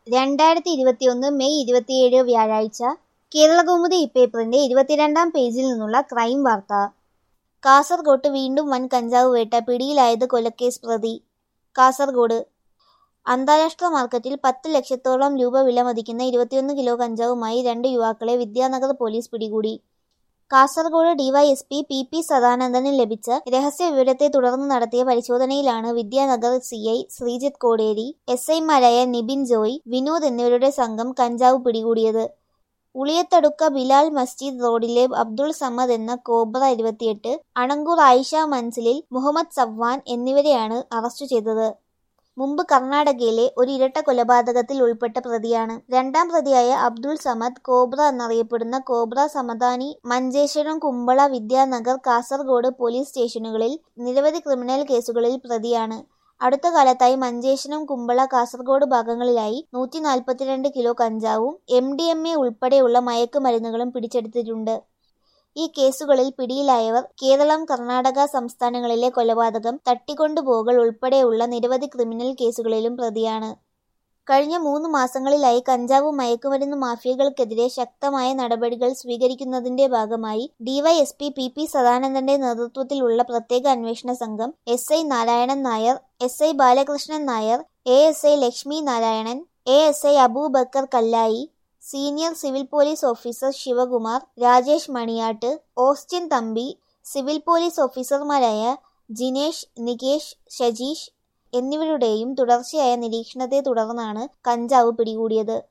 രണ്ടായിരത്തി ഇരുപത്തിയൊന്ന് മെയ് ഇരുപത്തിയേഴ് വ്യാഴാഴ്ച കേരളകൗമുദി ഇപ്പേപ്പറിന്റെ ഇരുപത്തിരണ്ടാം പേജിൽ നിന്നുള്ള ക്രൈം വാർത്ത കാസർകോട്ട് വീണ്ടും വൻ കഞ്ചാവ് വേട്ട പിടിയിലായത് കൊലക്കേസ് പ്രതി കാസർഗോഡ് അന്താരാഷ്ട്ര മാർക്കറ്റിൽ പത്ത് ലക്ഷത്തോളം രൂപ വിലമതിക്കുന്ന ഇരുപത്തിയൊന്ന് കിലോ കഞ്ചാവുമായി രണ്ട് യുവാക്കളെ വിദ്യാനഗർ പോലീസ് പിടികൂടി കാസർഗോഡ് ഡിവൈഎസ്പി പി പി സദാനന്ദന് ലഭിച്ച രഹസ്യ വിവരത്തെ തുടർന്ന് നടത്തിയ പരിശോധനയിലാണ് Vidyanagar C I Sreejith Koderi S ഐമാരായ നിബിൻ ജോയ് വിനോദ് എന്നിവരുടെ സംഘം കഞ്ചാവ് പിടികൂടിയത് ഉളിയത്തടുക്ക ബിലാൽ മസ്ജിദ് റോഡിലെ അബ്ദുൾ സമദ് എന്ന കോബ്ര ഇരുപത്തിയെട്ട് അണങ്കൂർ ആയിഷ മൻസിലിൽ മുഹമ്മദ് സവ്വാൻ എന്നിവരെയാണ് അറസ്റ്റ് ചെയ്തത് മുമ്പ് കർണാടകയിലെ ഒരു ഇരട്ട കൊലപാതകത്തിൽ ഉൾപ്പെട്ട പ്രതിയാണ് രണ്ടാം പ്രതിയായ അബ്ദുൾ സമദ് കോബ്ര എന്നറിയപ്പെടുന്ന കോബ്ര സമദാനി മഞ്ചേശ്വരം കുമ്പള വിദ്യാനഗർ കാസർഗോഡ് പോലീസ് സ്റ്റേഷനുകളിൽ നിരവധി ക്രിമിനൽ കേസുകളിൽ പ്രതിയാണ് അടുത്ത കാലത്തായി മഞ്ചേശ്വരം കുമ്പള കാസർഗോഡ് ഭാഗങ്ങളിലായി നൂറ്റി നാൽപ്പത്തിരണ്ട് കിലോ കഞ്ചാവും എം ഡി എം എ ഉൾപ്പെടെയുള്ള മയക്കുമരുന്നുകളും പിടിച്ചെടുത്തിട്ടുണ്ട് ഈ കേസുകളിൽ പിടിയിലായവർ കേരളം കർണാടക സംസ്ഥാനങ്ങളിലെ കൊലപാതകം തട്ടിക്കൊണ്ടുപോകൽ ഉൾപ്പെടെയുള്ള നിരവധി ക്രിമിനൽ കേസുകളിലും പ്രതിയാണ് കഴിഞ്ഞ മൂന്ന് മാസങ്ങളിലായി കഞ്ചാവ് മയക്കുമരുന്ന് മാഫിയകൾക്കെതിരെ ശക്തമായ നടപടികൾ സ്വീകരിക്കുന്നതിന്റെ ഭാഗമായി ഡിവൈഎസ്പി പി പി സദാനന്ദന്റെ നേതൃത്വത്തിലുള്ള പ്രത്യേക അന്വേഷണ സംഘം S I Narayanan Nair S I Balakrishnan Nair A S I Lakshmi Narayanan A S I Aboobacker Kallayi senior civil police officer Sivakumar Rajesh Maniyattu Austin Thampi civil police ഓഫീസർമാരായ ജിനേഷ് നികേഷ് ഷജീഷ് എന്നിവരുടെയും തുടർച്ചയായ നിരീക്ഷണത്തെ തുടർന്നാണ് കഞ്ചാവ് പിടികൂടിയത്